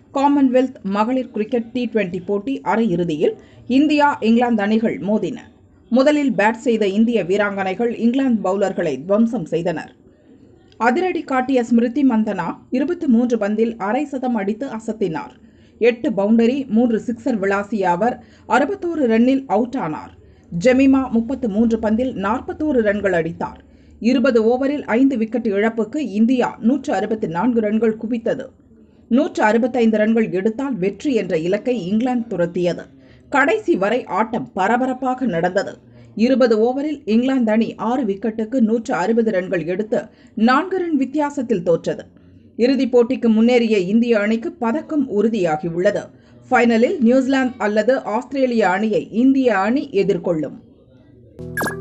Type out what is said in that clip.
Commonwealth மகளிர் cricket T twenty போட்டி அரையிறுதியில் இந்தியா இங்கிலாந்து அணிகள் மோதின முதலில் பேட் செய்த இந்திய வீராங்கனைகள் இங்கிலாந்து பவுலர்களை துவம்சம் செய்தனர் அதிரடி காட்டிய ஸ்மிருதி மந்தனா இருபத்தி மூன்று பந்தில் அரை சதம் அடித்து அசத்தினார் எட்டு பவுண்டரி மூன்று சிக்சர் விளாசிய அவர் அறுபத்தோரு ரன்னில் அவுட் ஆனார் ஜெமிமா முப்பத்து மூன்று பந்தில் நாற்பத்தோரு ரன்கள் அடித்தார் இருபது ஓவரில் ஐந்து விக்கெட் இழப்புக்கு இந்தியா நூற்று அறுபத்தி நான்கு ரன்கள் குவித்தது நூற்று அறுபத்தைந்து ரன்கள் எடுத்தால் வெற்றி என்ற இலக்கை இங்கிலாந்து துரத்தியது கடைசி வரை ஆட்டம் பரபரப்பாக நடந்தது இருபது ஓவரில் இங்கிலாந்து அணி ஆறு விக்கெட்டுக்கு நூற்று அறுபது ரன்கள் எடுத்து நான்கு ரன் வித்தியாசத்தில் தோற்றது இறுதிப் போட்டிக்கு முன்னேறிய இந்திய அணிக்கு பதக்கம் உறுதியாகியுள்ளது ஃபைனலில் நியூசிலாந்து அல்லது ஆஸ்திரேலிய அணியை இந்திய அணி எதிர்கொள்ளும்